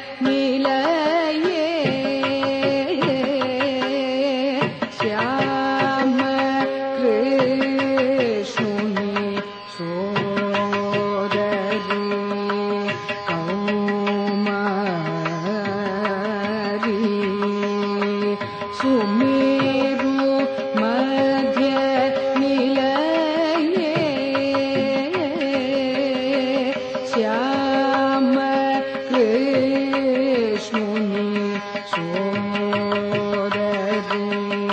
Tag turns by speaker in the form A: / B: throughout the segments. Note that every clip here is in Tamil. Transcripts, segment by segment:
A: நிலையே श्याम कृष्णुनि सोदरी कौमारी सुमेरु मध्य निलये श्याम कृष्णुनि सोदरी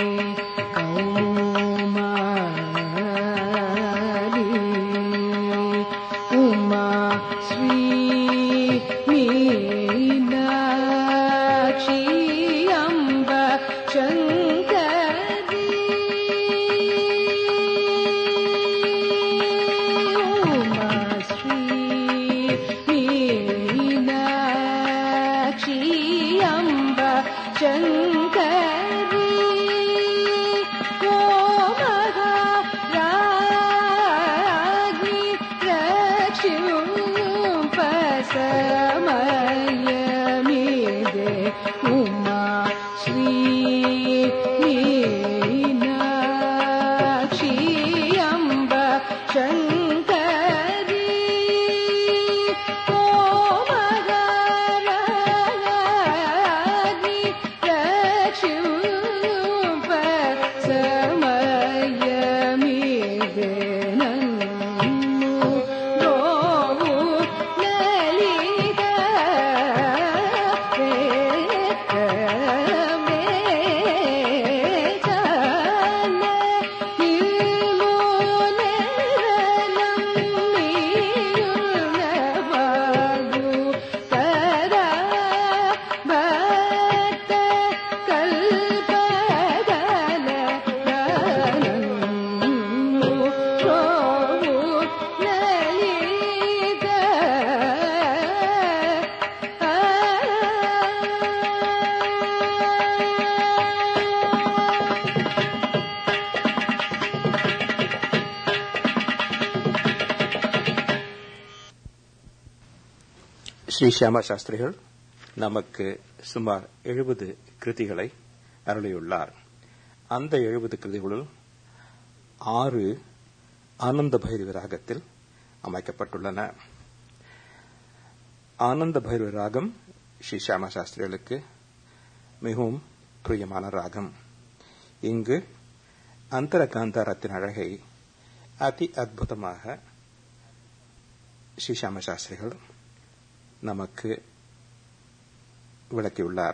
A: कौमारी उमा श्री मीनाक्षी अम्ब शङ्करी उमा श्री मीनाक्षी अम्ब शङ्करी ओ महाराज्ञि रक्षुपसमयमिदे उमा श्री मीनाक्षी अम्ब शङ्करी ओ महाराज्ञि रक्षुपसमयमिदे नन्नु ಗೋವು ಲಲಿತ
B: ஸ்ரீ சியாமா சாஸ்திரிகள் நமக்கு சுமார் எழுபது கிருதிகளை அருளியுள்ளார் அந்த எழுபது கிருதிகளுள் ஆறு ஆனந்த பைரவி ராகத்தில் அமைக்கப்பட்டுள்ளன ஆனந்த பைரவி ராகம் ஸ்ரீ சியாமா சாஸ்திரிகளுக்கு மிகவும் பிரியமான ராகம் இங்கு அந்தர காந்தாரத்தின் அழகை அதி அற்புதமாக ஸ்ரீ சியாம சாஸ்திரிகள் நமக்கு விளக்கியுள்ளார்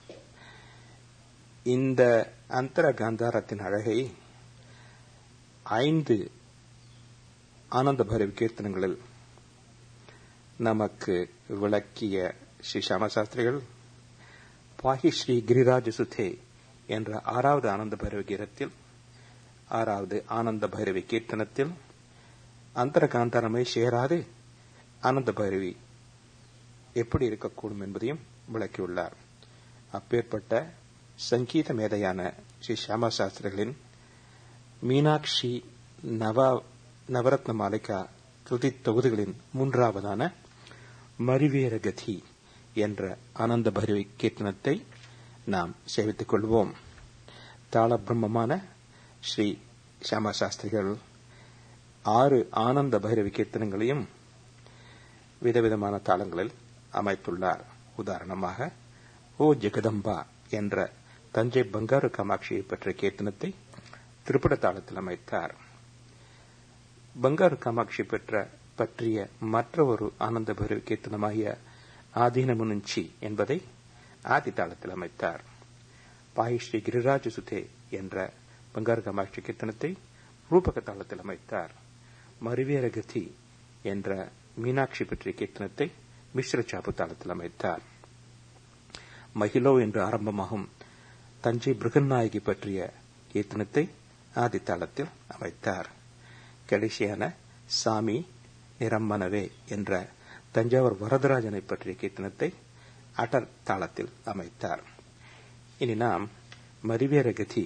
B: இந்த அந்தர காந்தாரத்தின் அழகை ஐந்து ஆனந்த பைரவி கீர்த்தனங்களில் நமக்கு விளக்கிய ஸ்ரீ சாமசாஸ்திரிகள் பாஹி ஸ்ரீ கிரிராஜ சுதே என்ற ஆறாவது ஆனந்த பைரவி கீதத்தில் ஆறாவது ஆனந்த பைரவி கீர்த்தனத்தில் அந்தர காந்தாரமை சேராது ஆனந்த பைரவி எப்படி இருக்கக்கூடும் என்பதையும் விளக்கியுள்ளார் அப்பேற்பட்ட சங்கீத மேதையான ஸ்ரீ சியாமா சாஸ்திரிகளின் மீனாட்சி நவ நவரத்ன மாலிகா துதி தொகுதிகளின் மூன்றாவதான மறிவேற கதி என்ற ஆனந்த பைரவி கீர்த்தனத்தை நாம் சேவித்துக் கொள்வோம் தாள பிரம்மமான ஸ்ரீ சியாமா சாஸ்திரிகள் ஆறு ஆனந்த பைரவி கீர்த்தனங்களையும் விதவிதமான தாளங்களில் அமைத்துள்ளார் உதாரணமாக ஓ ஜெகதம்பா என்ற தஞ்சை பங்காரு காமாட்சியை பற்றிய கீர்த்தனத்தை திரிபுட தாளத்தில் அமைத்தார் பங்காரு காமாட்சி பெற்ற பற்றிய மற்ற ஒரு ஆனந்த பைரவி கீர்த்தனமாகிய ஆதீனமுனுஞ்சி என்பதை ஆதி தாளத்தில் அமைத்தார் பாய் ஸ்ரீ கிரிராஜ சுதே என்ற பங்காரு காமாட்சி கீர்த்தனத்தை ரூபக தாளத்தில் அமைத்தார் மறுவேரகதி என்ற மீனாட்சி பற்றிய கீர்த்தனத்தை மிஸ்ர சாப்பு தாளத்தில் அமைத்தார் மகிழோ என்று ஆரம்பமாகும் தஞ்சை பிருகநாயகி பற்றிய கீர்த்தனத்தை ஆதி தாளத்தில் அமைத்தார் கடைசியான சாமி நிரம்மனவே என்ற தஞ்சாவூர் வரதராஜனை பற்றிய கீர்த்தனத்தை அடர் தாளத்தில் அமைத்தார் இனி நாம் மரிவேரகதி